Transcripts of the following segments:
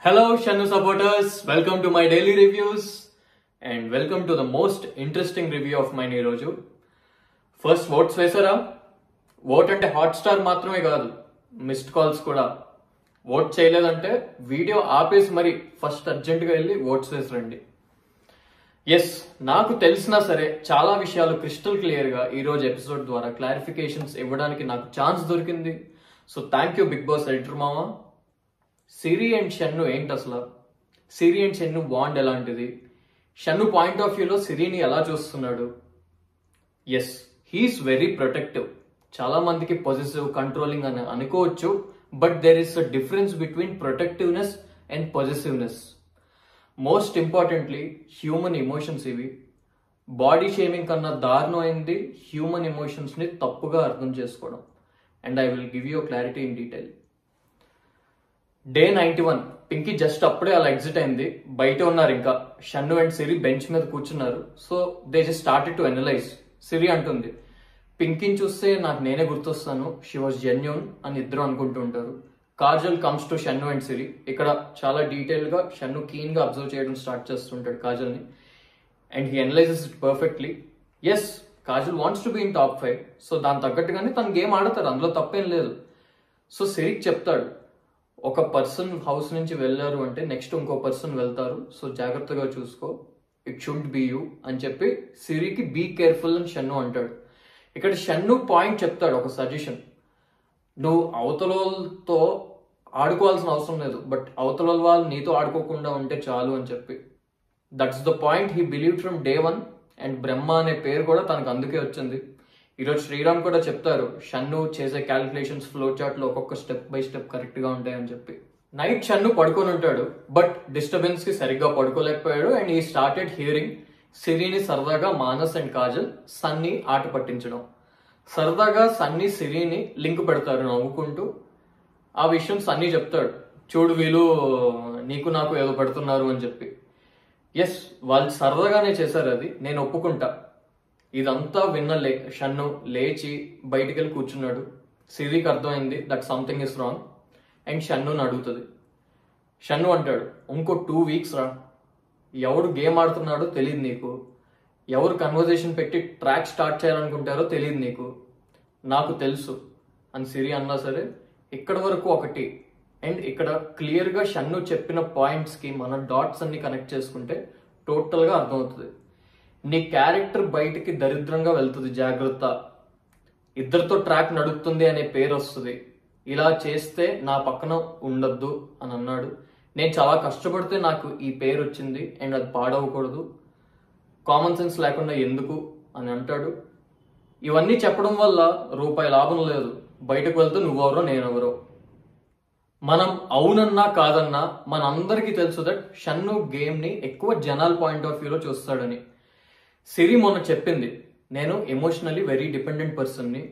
Hello, Shanu supporters. Welcome to my daily reviews and welcome to the most interesting review of mine ఈరోజు first votes వేసారా vote అంటే Hotstar మాత్రమే కాదు missed calls కూడా vote చేయలేదంటే video ఆపేసి మరి ఫస్ట్ అర్జెంటుగా వెళ్ళి ఓట్స్ వేసి రండి ఎస్ నాకు తెలిసినా సరే చాలా విషయాలు క్రిస్టల్ క్లియర్ గా ఈ రోజు ఎపిసోడ్ ద్వారా క్లారిఫికేషన్స్ ఇవ్వడానికి నాకు ఛాన్స్ దొరికింది so thank you Big Boss editor మామా సిరి అండ్ షన్ను ఏంటి అసలు సిరి అండ్ షన్ను బాండ్ ఎలాంటిది షన్ను పాయింట్ ఆఫ్ వ్యూలో సిరిని ఎలా చూస్తున్నాడు ఎస్ హీఈస్ వెరీ ప్రొటెక్టివ్ చాలా మందికి పొజిటివ్ కంట్రోలింగ్ అని అనుకోవచ్చు but there is a difference between protectiveness and positiveness most importantly human emotions ఇవి బాడీ షేమింగ్ కన్నా దారుణమైంది హ్యూమన్ ఎమోషన్స్ ని తప్పుగా అర్థం చేసుకోవడం and I will give you clarity in detail day ninety one Pinky just అప్పుడే అలా ఎగ్జిట్ అయింది బయట ఉన్నారు ఇంకా షన్ను అండ్ సిరి బెంచ్ మీద కూర్చున్నారు so they just started to analyse Siri అంటుంది పింకీని చూస్తే నాకు నేనే గుర్తొస్తాను షీ వాజ్ జెన్యున్ అని ఇద్దరు అనుకుంటూ ఉంటారు Kajal comes to Shannu and Siri ఇక్కడ చాలా డీటెయిల్ గా షన్ను కీన్ గా అబ్జర్వ్ చేయడం స్టార్ట్ చేస్తుంటాడు కాజల్ ని and he analyses it perfectly yes Kajal wants to be in top five so దాని తగ్గట్టుగానే తను గేమ్ ఆడతారు అందులో తప్పేం లేదు సో సిరికి చెప్తాడు ఒక పర్సన్ హౌస్ నుంచి వెళ్ళారు అంటే నెక్స్ట్ ఇంకో పర్సన్ వెళ్తారు సో జాగ్రత్తగా చూసుకో ఇట్ షుడ్ బి యూ అని చెప్పి సిరికి బీ కేర్ఫుల్ అని షన్ను అంటాడు ఇక్కడ షన్ను పాయింట్ చెప్తాడు ఒక సజెషన్ నువ్వు అవతలతో ఆడుకోవాల్సిన అవసరం లేదు బట్ అవతల వాళ్ళు నీతో ఆడుకోకుండా ఉంటే చాలు అని చెప్పి that's the point he believe from day one and Brahma అనే పేరు కూడా తనకు అందుకే వచ్చింది ఈరోజు శ్రీరామ్ కూడా చెప్తారు షన్ను చేసే క్యాలిక్యులేషన్స్ ఫ్లో చార్ట్ లో ఒక్కొక్క స్టెప్ బై స్టెప్ కరెక్ట్ గా ఉంటాయని చెప్పి నైట్ షన్ను పడుకొని ఉంటాడు బట్ డిస్టర్బెన్స్ కి సరిగ్గా పడుకోలేకపోయాడు అండ్ ఈ స్టార్టెడ్ హియరింగ్ సిరిని సరదాగా మానస్ అండ్ కాజల్ సన్నీ ఆట పట్టించడం సరదాగా సన్నీ సిరిని లింక్ పెడతారు నవ్వుకుంటూ ఆ విషయం సన్నీ చెప్తాడు చూడు వీళ్ళు నీకు నాకు ఏదో పెడుతున్నారు అని చెప్పి ఎస్ వాళ్ళు సరదాగానే చేశారు అది నేను ఒప్పుకుంటా ఇదంతా విన్న లే షన్ను లేచి బయటికి వెళ్ళి కూర్చున్నాడు సిరికి అర్థమైంది that something is wrong and షన్నుని అడుగుతుంది షన్ను అంటాడు ఇంకో టూ వీక్స్ రా ఎవరు గేమ్ ఆడుతున్నాడో తెలియదు నీకు ఎవరు కన్వర్జేషన్ పెట్టి ట్రాక్ స్టార్ట్ చేయాలనుకుంటారో తెలియదు నీకు నాకు తెలుసు అని సిరి అన్నా సరే ఇక్కడ వరకు ఒకటి అండ్ ఇక్కడ క్లియర్గా షన్ను చెప్పిన పాయింట్స్కి మన డాట్స్ అన్ని కనెక్ట్ చేసుకుంటే టోటల్గా అర్థమవుతుంది నీ క్యారెక్టర్ బయటికి దరిద్రంగా వెళ్తుంది జాగ్రత్త ఇద్దరితో ట్రాక్ నడుస్తుంది అనే పేరు వస్తుంది ఇలా చేస్తే నా పక్కన ఉండొద్దు అని అన్నాడు నేను చాలా కష్టపడితే నాకు ఈ పేరు వచ్చింది అండ్ అది పాడవకూడదు కామన్ సెన్స్ లేకుండా ఎందుకు అని అంటాడు ఇవన్నీ చెప్పడం వల్ల రూపాయి లాభం లేదు బయటకు వెళ్తే నువ్వెవరో నేనెవరో మనం అవునన్నా కాదన్నా మనందరికీ తెలుసు దట్ షన్ను గేమ్ ని ఎక్కువ జనాల్ పాయింట్ ఆఫ్ వ్యూలో చూస్తాడని సిరి మొన్న చెప్పింది నేను ఎమోషనలీ వెరీ డిపెండెంట్ పర్సన్ని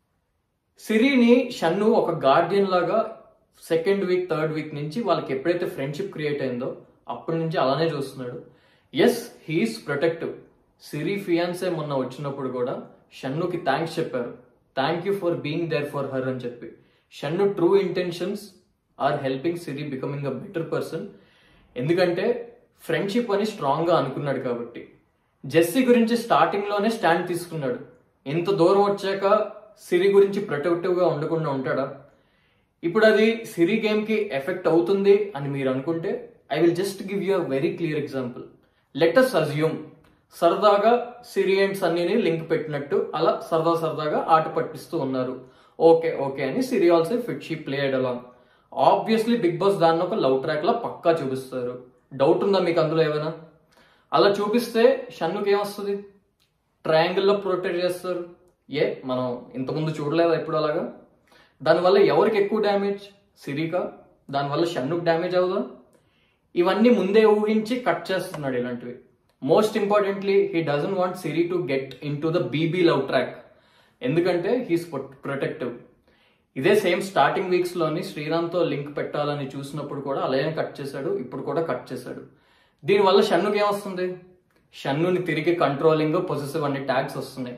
సిరిని షన్ను ఒక గార్డియన్ లాగా సెకండ్ వీక్ థర్డ్ వీక్ నుంచి వాళ్ళకి ఎప్పుడైతే ఫ్రెండ్షిప్ క్రియేట్ అయిందో అప్పటి నుంచి అలానే చూస్తున్నాడు as he's protective Siri fiance మొన్న వచ్చినప్పుడు కూడా షన్నుకి థ్యాంక్స్ చెప్పారు thank you for being there for her అని చెప్పి Shannu true intentions are helping Siri becoming a better person ఎందుకంటే ఫ్రెండ్షిప్ అని స్ట్రాంగ్ గా అనుకున్నాడు కాబట్టి జెస్సీ గురించి స్టార్టింగ్ లోనే స్టాండ్ తీసుకున్నాడు ఇంత దూరం వచ్చాక సిరి గురించి ప్రొటెక్టివ్ గా ఉండకుండా ఉంటాడా ఇప్పుడు అది సిరి గేమ్ కి ఎఫెక్ట్ అవుతుంది అని మీరు అనుకుంటే I will just give you a very clear example let us assume సరదాగా సిరి అండ్ సన్నీని లింక్ పెట్టినట్టు అలా సరదా సరదాగా ఆట పట్టిస్తూ ఉన్నారు ఓకే ఓకే అని Siri also fit she played along obviously Bigg Boss దాన్ని ఒక లవ్ ట్రాక్ లా పక్కా చూపిస్తారు డౌట్ ఉందా మీకు అందులో ఏమైనా అలా చూపిస్తే షన్నుకి ఏమొస్తుంది ట్రయాంగిల్లో ప్రొటెక్ట్ చేస్తారు ఏ మనం ఇంతకుముందు చూడలేదా ఎప్పుడు అలాగా దానివల్ల ఎవరికి ఎక్కువ డ్యామేజ్ సిరికా దానివల్ల షన్నుకు డ్యామేజ్ అవుదా ఇవన్నీ ముందే ఊహించి కట్ చేస్తున్నాడు ఇలాంటివి most importantly he doesn't want Siri to get into the BB love track ఎందుకంటే హీస్ ప్రొటెక్టివ్ ఇదే సేమ్ స్టార్టింగ్ వీక్స్ లోని శ్రీరామ్తో లింక్ పెట్టాలని చూసినప్పుడు కూడా అలాగే కట్ చేశాడు ఇప్పుడు కూడా కట్ చేశాడు దీనివల్ల షన్నుకి ఏమొస్తుంది షన్నుని తిరిగి కంట్రోలింగ్ పొజిటివ్ అనే ట్యాగ్స్ వస్తున్నాయి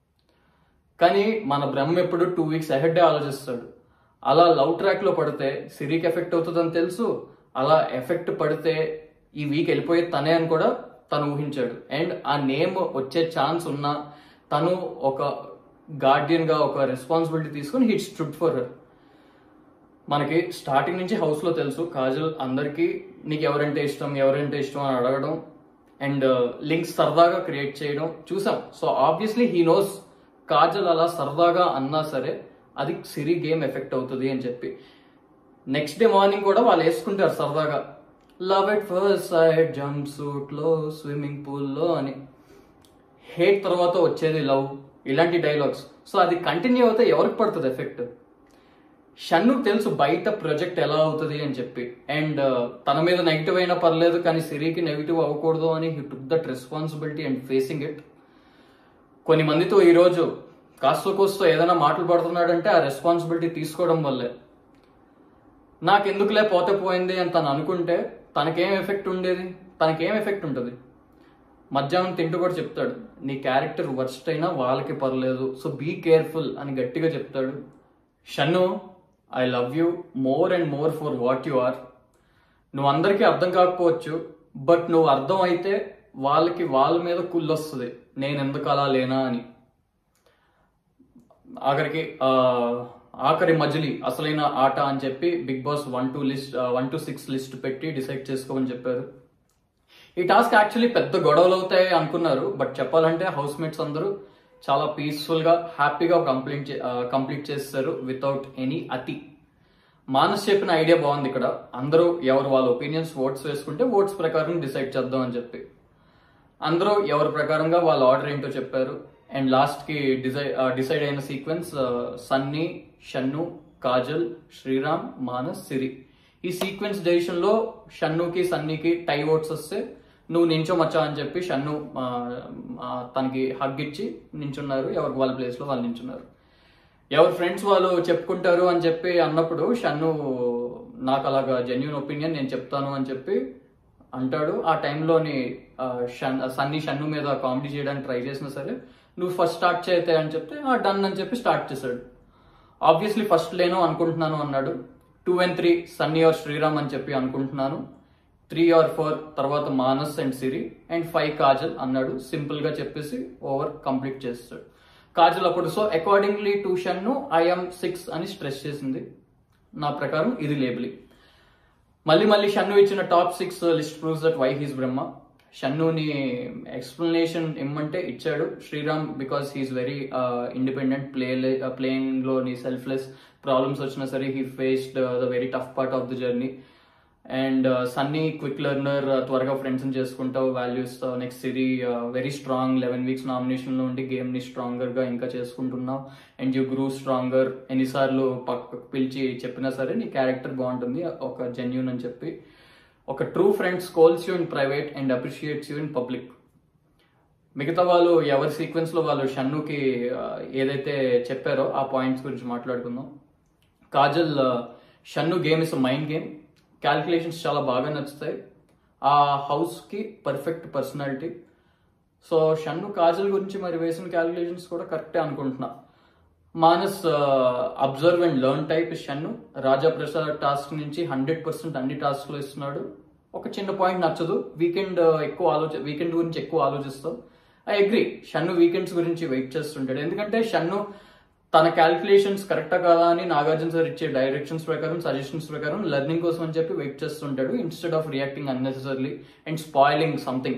కానీ మన బ్రహ్మ ఎప్పుడు టూ వీక్స్ అహెడ్ ఆలోచిస్తాడు అలా లవ్ ట్రాక్ లో పడితే సిరికి ఎఫెక్ట్ అవుతుందని తెలుసు అలా ఎఫెక్ట్ పడితే ఈ వీక్ వెళ్ళిపోయేది తనే అని కూడా తను ఊహించాడు అండ్ ఆ నేమ్ వచ్చే ఛాన్స్ ఉన్నా తను ఒక గార్డియన్ గా ఒక రెస్పాన్సిబిలిటీ తీసుకుని హిట్ స్టుడ్ ఫర్ హర్ మనకి స్టార్టింగ్ నుంచి హౌస్ లో తెలుసు కాజల్ అందరికీ నీకు ఎవరంటే ఇష్టం ఎవరంటే ఇష్టం అని అడగడం అండ్ లింక్స్ సరదాగా క్రియేట్ చేయడం చూసాం so obviously he knows Kajal అలా సరదాగా అన్నా సరే అది సిరి గేమ్ ఎఫెక్ట్ అవుతుంది అని చెప్పి నెక్స్ట్ డే మార్నింగ్ కూడా వాళ్ళు వేసుకుంటారు సరదాగా love at first sight jumpsuit లో స్విమ్మింగ్ పూల్ లో అని హేట్ తర్వాత వచ్చేది లవ్ ఇలాంటి డైలాగ్స్ సో అది కంటిన్యూ అవుతే ఎవరికి పడుతుంది ఎఫెక్ట్ షన్ను తెలుసు బయట ప్రొజెక్ట్ ఎలా అవుతుంది అని చెప్పి అండ్ తన మీద నెగిటివ్ అయినా పర్లేదు కానీ సిరికి నెగిటివ్ అవ్వకూడదు అని he took that responsibility and facing it కొన్ని మందితో ఈరోజు కాస్త కోస్తో ఏదైనా మాటలు పడుతున్నాడంటే ఆ రెస్పాన్సిబిలిటీ తీసుకోవడం వల్లే నాకెందుకులే పోతే పోయింది అని తను అనుకుంటే తనకేం ఎఫెక్ట్ ఉండేది తనకేం ఎఫెక్ట్ ఉంటుంది మధ్యాహ్నం తింటూ కూడా చెప్తాడు నీ క్యారెక్టర్ వర్స్ట్ అయినా వాళ్ళకి పర్లేదు సో బీ కేర్ఫుల్ అని గట్టిగా చెప్తాడు Shannu I love you more and more for what you are నువ్వు అందరికీ అర్థం కాకపోవచ్చు బట్ నువ్వు అర్థం అయితే వాళ్ళకి వాళ్ళ మీద కుళ్ళొస్తుంది నేను ఎందుకు అలా లేనా అని ఆఖరికి ఆ, ఆఖరి మజిలీ అసలైన ఆట అని చెప్పి Bigg Boss one two list one to six list పెట్టి డిసైడ్ చేసుకోమని చెప్పారు ఈ టాస్క్ యాక్చువల్లీ పెద్ద గొడవలు అవుతాయి అనుకున్నారు బట్ చెప్పాలంటే హౌస్ మేట్స్ అందరూ చాలా పీస్ఫుల్ గా హ్యాపీగా కంప్లీట్ కంప్లీట్ చేస్తారు వితౌట్ ఎనీ అతి మానస్ చెప్పిన ఐడియా బాగుంది ఇక్కడ అందరూ ఎవరు వాళ్ళ ఒపీనియన్స్ ఓట్స్ వేసుకుంటే ఓట్స్ ప్రకారం డిసైడ్ చేద్దాం అని చెప్పి అందరూ ఎవరి ప్రకారంగా వాళ్ళ ఆర్డర్ ఏంటో చెప్పారు అండ్ లాస్ట్ కి డిసైడ్ డిసైడ్ అయిన సీక్వెన్స్ సన్నీ షన్ను కాజల్ శ్రీరామ్ మానస్ సిరి ఈ సీక్వెన్స్ డెసిషన్ లో షన్నుకి సన్నీకి టై ఓట్స్ వస్తే నువ్వు నించో మచ్చా అని చెప్పి షన్ను ఆ, ఆ, తనకి హగ్ ఇచ్చి నించున్నారు ఎవరికి వాళ్ళ ప్లేస్ లో వాళ్ళు నించున్నారు ఎవరి ఫ్రెండ్స్ వాళ్ళు చెప్పుకుంటారు అని చెప్పి అన్నప్పుడు షన్ను నాకు అలాగా జెన్యున్ ఒపీనియన్ నేను చెప్తాను అని చెప్పి అంటాడు ఆ టైంలోని ఆ, షన్ సన్నీ షన్ను మీద కామెడీ చేయడానికి ట్రై చేసినా సరే నువ్వు ఫస్ట్ స్టార్ట్ చేయతే అని చెప్తే ఆ డన్ అని చెప్పి స్టార్ట్ చేశాడు ఆబ్వియస్లీ ఫస్ట్ లేను అనుకుంటున్నాను అన్నాడు two and three Sunny or Sriram అని చెప్పి అనుకుంటున్నాను త్రీ ఆర్ ఫోర్ తర్వాత Manas and Siri and five Kajal అన్నాడు సింపుల్ గా చెప్పేసి ఓవర్ కంప్లీట్ చేస్తాడు కాజల్ అప్పుడు so accordingly to Shannu I'm six అని స్ట్రెస్ చేసింది నా ప్రకారం ఇది లేబులింగ్ మళ్ళీ మళ్ళీ షన్ను ఇచ్చిన top six list proves that why he's Brahma షన్నుని ఎక్స్ప్లెనేషన్ ఇమ్మంటే ఇచ్చాడు Sriram because he's very independent play playing లోని సెల్ఫ్లెస్ ప్రాబ్లమ్స్ వచ్చినా సరే he faced the very tough part of the journey and Sunny quick learner త్వరగా ఫ్రెండ్స్ చేసుకుంటావు values next Siri very strong eleven weeks nomination లో ఉండి గేమ్ ని స్ట్రాంగర్ గా ఇంకా చేసుకుంటున్నావు అండ్ యూ గ్రూ స్ట్రాంగర్ ఎన్నిసార్లు పక్కకు పిలిచి చెప్పినా సరే నీ క్యారెక్టర్ బాగుంటుంది ఒక జెన్యున్ అని చెప్పి ఒక true friends calls you in private and appreciates you in public మిగతా వాళ్ళు ఎవరి సీక్వెన్స్ లో వాళ్ళు షన్నుకి ఆ, ఏదైతే చెప్పారో ఆ పాయింట్స్ గురించి మాట్లాడుకుందాం కాజల్ ఆ, Shannu game is mind game calculations చాలా బాగా నచ్చుతాయి ఆ హౌస్ కి perfect personality so Shannu Kajal గురించి మరి వేసిన క్యాల్కులేషన్స్ కూడా కరెక్టే అనుకుంటున్నా Manas observe and learn type Shannu Raja Prasad task నుంచి హండ్రెడ్ పర్సెంట్ అన్ని టాస్క్ లో ఇస్తున్నాడు ఒక చిన్న పాయింట్ నచ్చదు వీకెండ్ ఎక్కువ ఆలోచ వీకెండ్ గురించి ఎక్కువ ఆలోచిస్తావు ఐ అగ్రి షన్ను వీకెండ్స్ గురించి వెయిట్ చేస్తుంటాడు ఎందుకంటే షన్ను తన క్యాల్కులేషన్స్ కరెక్టా కాదా అని నాగార్జున సార్ ఇచ్చే డైరెక్షన్స్ ప్రకారం సజెషన్స్ ప్రకారం లెర్నింగ్ కోసం అని చెప్పి వెయిట్ చేస్తుంటాడు instead of reacting unnecessarily and spoiling something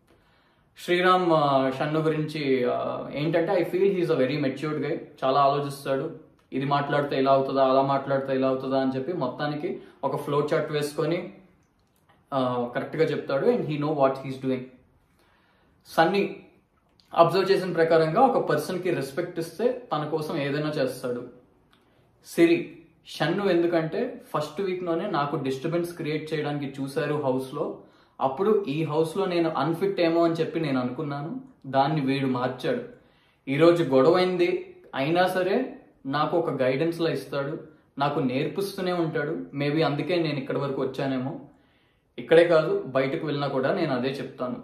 Sriram ఆ, షన్ను గురించి ఆ, ఏంటంటే I feel he's a very matured guy చాలా ఆలోచిస్తాడు ఇది మాట్లాడితే ఇలా అవుతుందా అలా మాట్లాడితే ఇలా అవుతుందా అని చెప్పి మొత్తానికి ఒక ఫ్లో చార్ట్ వేసుకొని కరెక్ట్ గా చెప్తాడు and he know what he's doing Sunny observe చేసిన ప్రకారంగా ఒక పర్సన్ కి రెస్పెక్ట్ ఇస్తే తన కోసం ఏదైనా చేస్తాడు సిరి షన్ను ఎందుకంటే ఫస్ట్ వీక్ లోనే నాకు డిస్టర్బెన్స్ క్రియేట్ చేయడానికి చూశారు హౌస్ లో అప్పుడు ఈ హౌస్ లో నేను అన్ఫిట్ ఏమో అని చెప్పి నేను అనుకున్నాను దాన్ని వీడు మార్చాడు ఈరోజు గొడవైంది అయినా సరే నాకు ఒక గైడెన్స్ లా ఇస్తాడు నాకు నేర్పిస్తూనే ఉంటాడు మేబీ అందుకే నేను ఇక్కడి వరకు వచ్చానేమో ఇక్కడే కాదు బయటకు వెళ్ళినా కూడా నేను అదే చెప్తాను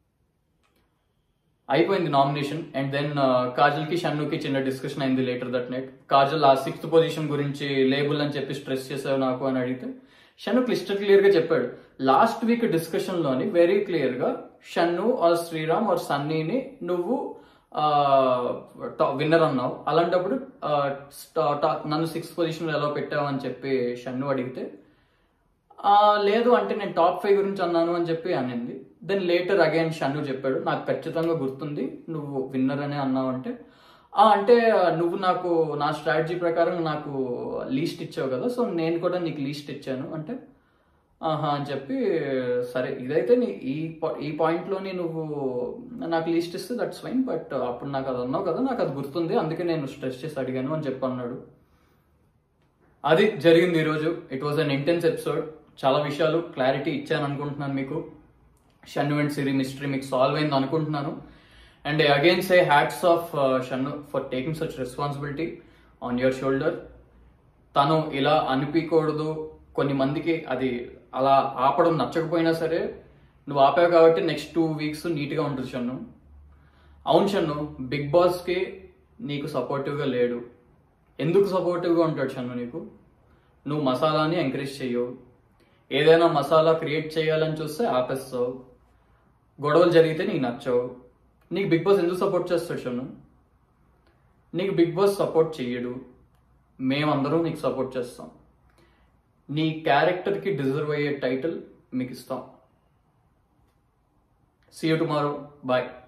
అయిపోయింది నామినేషన్ అండ్ దెన్ కాజల్ కి షన్నుకి చిన్న డిస్కషన్ అయింది లేటర్ దట్ నైట్ కాజల్ ఆ సిక్స్త్ పొజిషన్ గురించి లేబుల్ అని చెప్పి స్ట్రెస్ చేసావు నాకు అని అడిగితే షన్ను క్లిస్టర్ క్లియర్ గా చెప్పాడు లాస్ట్ వీక్ డిస్కషన్ లోని వెరీ క్లియర్ గా షన్ను ఆర్ శ్రీరామ్ ఆర్ సన్నీని నువ్వు విన్నర్ అన్నావు అలాంటప్పుడు ఆ, స్టా- టా- నన్ను సిక్స్త్ పొజిషన్ లో ఎలా పెట్టావు అని చెప్పి షన్ను అడిగితే "ఆ, లేదు అంటే నేను టాప్ ఫైవ్ గురించి అన్నాను అని చెప్పి అనింది దెన్ లేటర్ అగైన్ షన్ను చెప్పాడు నాకు ఖచ్చితంగా గుర్తుంది నువ్వు విన్నర్ అనే అన్నావు అంటే "ఆ, అంటే నువ్వు నాకు నా స్ట్రాటజీ ప్రకారం నాకు లీస్ట్ ఇచ్చావు కదా సో నేను కూడా నీకు లీస్ట్ ఇచ్చాను అంటే ఆహా అని చెప్పి సరే ఇదైతే నీ ఈ పా- ఈ పాయింట్లోని నువ్వు నాకు లీస్ట్ ఇస్తే దట్స్ ఫైన్ బట్ అప్పుడు నాకు అది అన్నావు కదా నాకు అది గుర్తుంది అందుకే నేను స్ట్రెస్ చేసి అడిగాను అని చెప్పి అన్నాడు అది జరిగింది ఈరోజు it was an intense episode చాలా విషయాలు క్లారిటీ ఇచ్చాను అనుకుంటున్నాను మీకు షన్ను అండ్ సిరి మిస్టరీ మీకు సాల్వ్ అయింది అనుకుంటున్నాను and again say hats off Shannu for taking such responsibility on your shoulder తను ఇలా అనిపించకూడదు కొన్ని మందికి అది అలా ఆపడం నచ్చకపోయినా సరే నువ్వు ఆపావు కాబట్టి నెక్స్ట్ టూ వీక్స్ నీట్గా ఉంటుంది షన్ను అవును షన్ను బిగ్ బాస్కి నీకు సపోర్టివ్గా లేడు ఎందుకు సపోర్టివ్గా ఉంటాడు షన్ను నీకు నువ్వు మసాలాని ఎంకరేజ్ చెయ్యవు ఏదైనా మసాలా క్రియేట్ చేయాలని చూస్తే ఆపేస్తావు గొడవలు జరిగితే నీకు నచ్చవు నీకు బిగ్ బాస్ ఎందుకు సపోర్ట్ చేస్తాడు షన్ను నీకు బిగ్ బాస్ సపోర్ట్ చెయ్యడు మేమందరం నీకు సపోర్ట్ చేస్తాం నీ క్యారెక్టర్కి డిజర్వ్ అయ్యే టైటిల్ మీకు ఇస్తాం సీ యూ టుమారో బాయ్